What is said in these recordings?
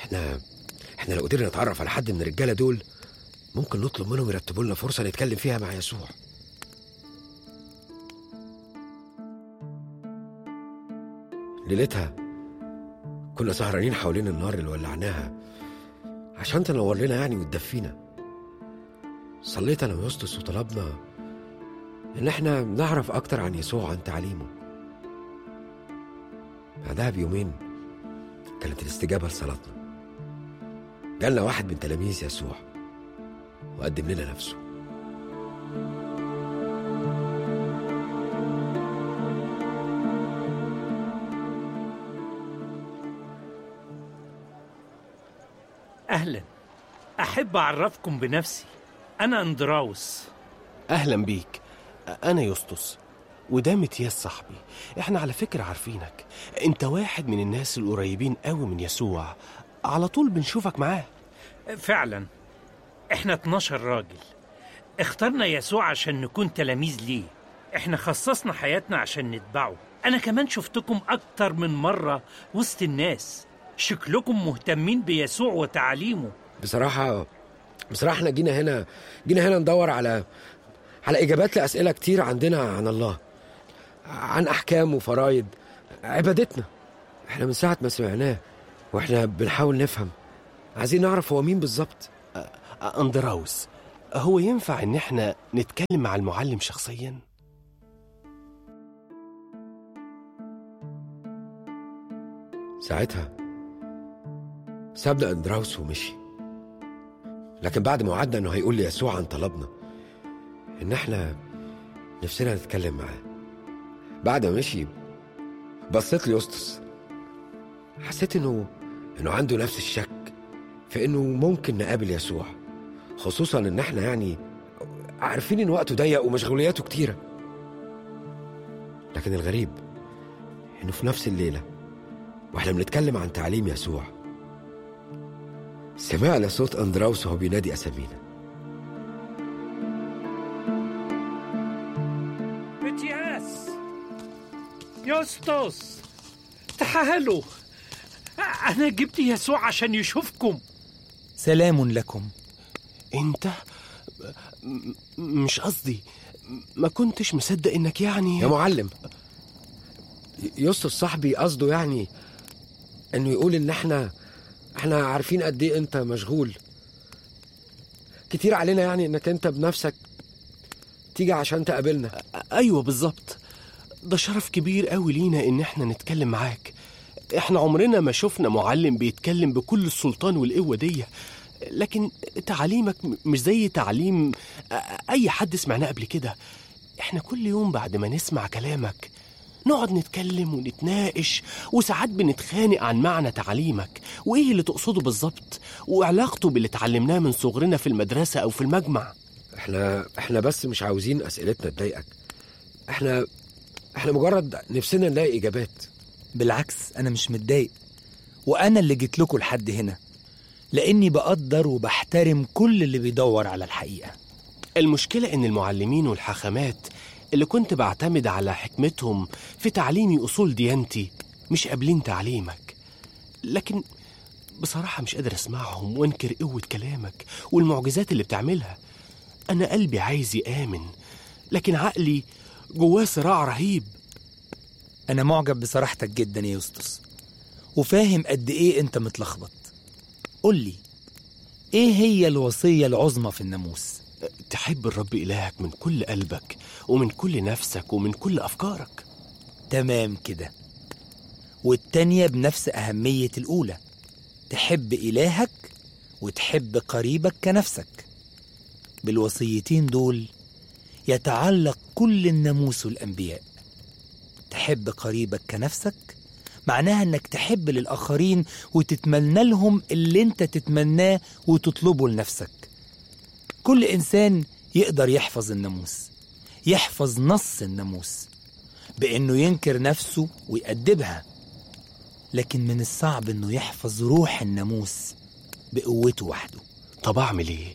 احنا احنا لو قدرنا نتعرف على حد من الرجاله دول ممكن نطلب منهم يرتبوا لنا فرصه نتكلم فيها مع يسوع ليلتها كنا سهرانين حوالين النار اللي ولعناها عشان تنور لنا يعني وتدفينا صليت انا ويسطس وطلبنا ان احنا نعرف اكتر عن يسوع وعن تعليمه بعدها بيومين كانت الاستجابة لصلاتنا جالنا واحد من تلاميذ يسوع وقدم لنا نفسه أهلا أحب أعرفكم بنفسي أنا أندراوس اهلا بيك انا يسطس وده متياس صاحبي احنا على فكرة عارفينك انت واحد من الناس القريبين قوي من يسوع على طول بنشوفك معاه فعلا إحنا 12 راجل اخترنا يسوع عشان نكون تلاميذ ليه إحنا خصصنا حياتنا عشان نتبعه أنا كمان شفتكم أكتر من مرة وسط الناس شكلكم مهتمين بيسوع وتعاليمه بصراحة بصراحة احنا جينا هنا جينا هنا ندور على على إجابات لأسئلة كتير عندنا عن الله عن أحكام وفرايد عبادتنا احنا من ساعة ما سمعناه واحنا بنحاول نفهم عايزين نعرف هو مين بالظبط اندراوس هو ينفع ان احنا نتكلم مع المعلم شخصيا ساعتها سابنا اندراوس ومشي لكن بعد ما وعدنا انه هيقول ليسوع عن طلبنا ان احنا نفسنا نتكلم معاه بعد ما مشي بصيت ليوستس حسيت انه انه عنده نفس الشك في انه ممكن نقابل يسوع خصوصا ان احنا يعني عارفين ان وقته ضيق ومشغولياته كتيره لكن الغريب انه في نفس الليله واحنا بنتكلم عن تعليم يسوع سمعنا صوت اندراوس وهو بينادي اسامينا متياس يوستوس تعالوا أنا جبت يسوع عشان يشوفكم سلام لكم انت م- مش قصدي ما كنتش مصدق انك يعني يا معلم يوسف صاحبي قصده يعني انه يقول ان احنا احنا عارفين قد ايه انت مشغول كتير علينا يعني انك انت بنفسك تيجي عشان تقابلنا ايوه بالظبط ده شرف كبير قوي لينا ان احنا نتكلم معاك احنا عمرنا ما شفنا معلم بيتكلم بكل السلطان والقوه دي لكن تعليمك م- مش زي تعليم أ- اي حد سمعناه قبل كده احنا كل يوم بعد ما نسمع كلامك نقعد نتكلم ونتناقش وساعات بنتخانق عن معنى تعليمك وايه اللي تقصده بالظبط وعلاقته باللي اتعلمناه من صغرنا في المدرسه او في المجمع احنا احنا بس مش عاوزين اسئلتنا تضايقك احنا احنا مجرد نفسنا نلاقي اجابات بالعكس أنا مش متضايق وأنا اللي جيت لكم لحد هنا لأني بقدر وبحترم كل اللي بيدور على الحقيقة المشكلة إن المعلمين والحاخامات اللي كنت بعتمد على حكمتهم في تعليمي أصول ديانتي مش قابلين تعليمك لكن بصراحة مش قادر أسمعهم وأنكر قوة كلامك والمعجزات اللي بتعملها أنا قلبي عايز يآمن لكن عقلي جواه صراع رهيب أنا معجب بصراحتك جدا يا يوستس وفاهم قد إيه أنت متلخبط قول لي إيه هي الوصية العظمى في الناموس؟ تحب الرب إلهك من كل قلبك ومن كل نفسك ومن كل أفكارك تمام كده والتانية بنفس أهمية الأولى تحب إلهك وتحب قريبك كنفسك بالوصيتين دول يتعلق كل الناموس والأنبياء تحب قريبك كنفسك معناها انك تحب للآخرين وتتمنى لهم اللي انت تتمناه وتطلبه لنفسك كل إنسان يقدر يحفظ الناموس يحفظ نص الناموس بإنه ينكر نفسه ويأدبها لكن من الصعب إنه يحفظ روح الناموس بقوته وحده طب أعمل إيه؟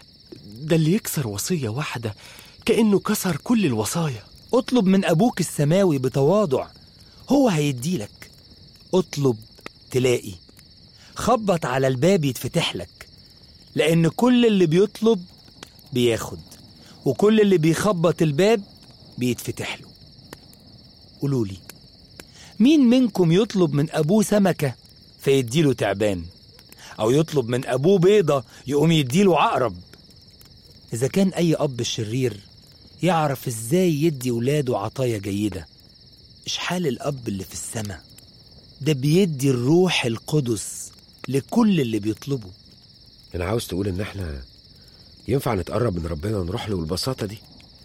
ده اللي يكسر وصية واحدة كأنه كسر كل الوصايا اطلب من أبوك السماوي بتواضع هو هيديلك اطلب تلاقي خبط على الباب يتفتح لك لأن كل اللي بيطلب بياخد وكل اللي بيخبط الباب بيتفتح له قولولي مين منكم يطلب من أبوه سمكة فيديله تعبان أو يطلب من أبوه بيضة يقوم يديله عقرب إذا كان أي أب شرير يعرف إزاي يدي ولاده عطايا جيدة إيش حال الأب اللي في السماء ده بيدي الروح القدس لكل اللي بيطلبه انا عاوز تقول ان احنا ينفع نتقرب من ربنا ونروح له بالبساطه دي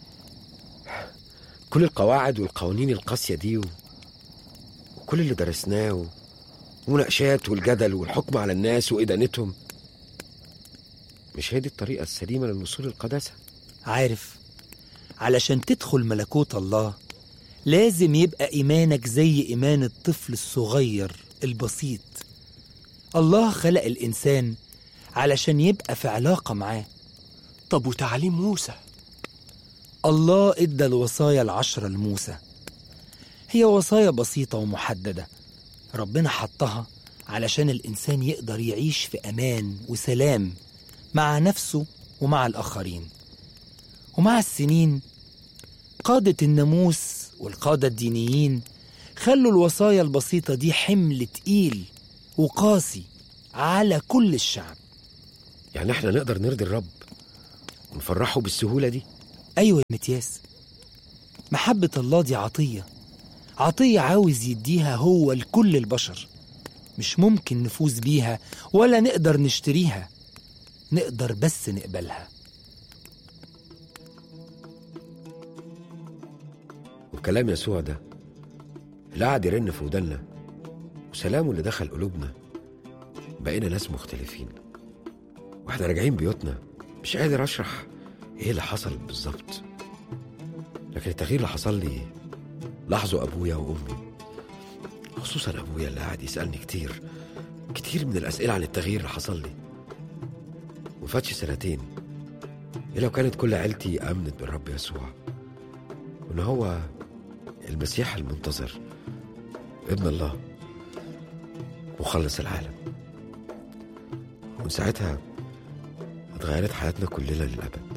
كل القواعد والقوانين القاسيه دي و... وكل اللي درسناه و... ومناقشات والجدل والحكم على الناس وإدانتهم مش هي دي الطريقة السليمة للوصول للقداسة عارف علشان تدخل ملكوت الله لازم يبقى إيمانك زي إيمان الطفل الصغير البسيط الله خلق الإنسان علشان يبقى في علاقة معاه طب وتعليم موسى الله ادى الوصايا العشرة لموسى هي وصايا بسيطة ومحددة ربنا حطها علشان الإنسان يقدر يعيش في أمان وسلام مع نفسه ومع الآخرين ومع السنين قادة الناموس والقادة الدينيين خلوا الوصايا البسيطة دي حمل تقيل وقاسي على كل الشعب يعني احنا نقدر نرضي الرب ونفرحه بالسهولة دي أيوة يا متياس محبة الله دي عطية عطية عاوز يديها هو لكل البشر مش ممكن نفوز بيها ولا نقدر نشتريها نقدر بس نقبلها وكلام يسوع ده اللي قعد يرن في ودنا وسلامه اللي دخل قلوبنا بقينا ناس مختلفين واحنا راجعين بيوتنا مش قادر اشرح ايه اللي حصل بالظبط لكن التغيير اللي حصل لي لاحظوا ابويا وامي خصوصا ابويا اللي قاعد يسالني كتير كتير من الاسئله عن التغيير اللي حصل لي وفاتش سنتين ايه لو كانت كل عيلتي امنت بالرب يسوع وان هو المسيح المنتظر ابن الله مخلص العالم ومن ساعتها اتغيرت حياتنا كلنا للأبد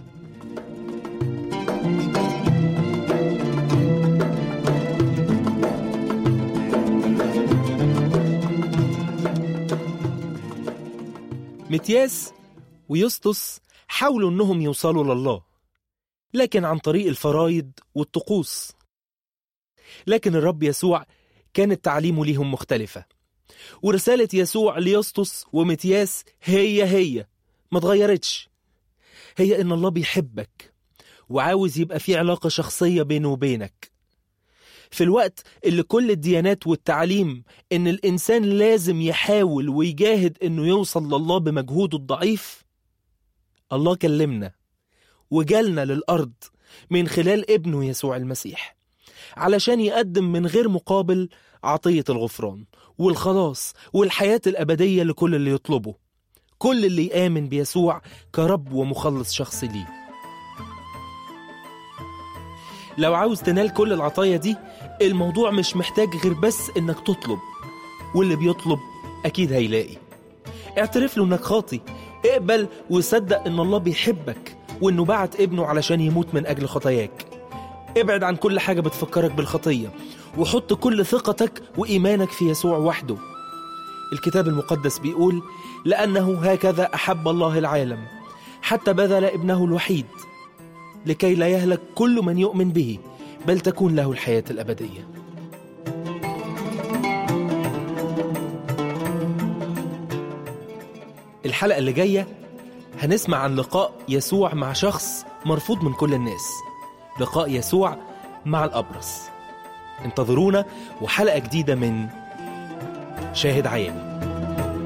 متياس ويسطس حاولوا انهم يوصلوا لله لكن عن طريق الفرايض والطقوس لكن الرب يسوع كانت تعليمه ليهم مختلفة ورسالة يسوع ليسطس ومتياس هي هي ما اتغيرتش هي ان الله بيحبك وعاوز يبقى في علاقة شخصية بينه وبينك في الوقت اللي كل الديانات والتعليم ان الانسان لازم يحاول ويجاهد انه يوصل لله بمجهوده الضعيف الله كلمنا وجالنا للارض من خلال ابنه يسوع المسيح علشان يقدم من غير مقابل عطية الغفران والخلاص والحياة الأبدية لكل اللي يطلبه كل اللي يآمن بيسوع كرب ومخلص شخصي ليه لو عاوز تنال كل العطايا دي الموضوع مش محتاج غير بس انك تطلب واللي بيطلب اكيد هيلاقي اعترف له انك خاطي اقبل وصدق ان الله بيحبك وانه بعت ابنه علشان يموت من اجل خطاياك ابعد عن كل حاجة بتفكرك بالخطية وحط كل ثقتك وإيمانك في يسوع وحده الكتاب المقدس بيقول لأنه هكذا أحب الله العالم حتى بذل ابنه الوحيد لكي لا يهلك كل من يؤمن به بل تكون له الحياة الأبدية الحلقة اللي جاية هنسمع عن لقاء يسوع مع شخص مرفوض من كل الناس لقاء يسوع مع الأبرص انتظرونا وحلقة جديدة من شاهد عياني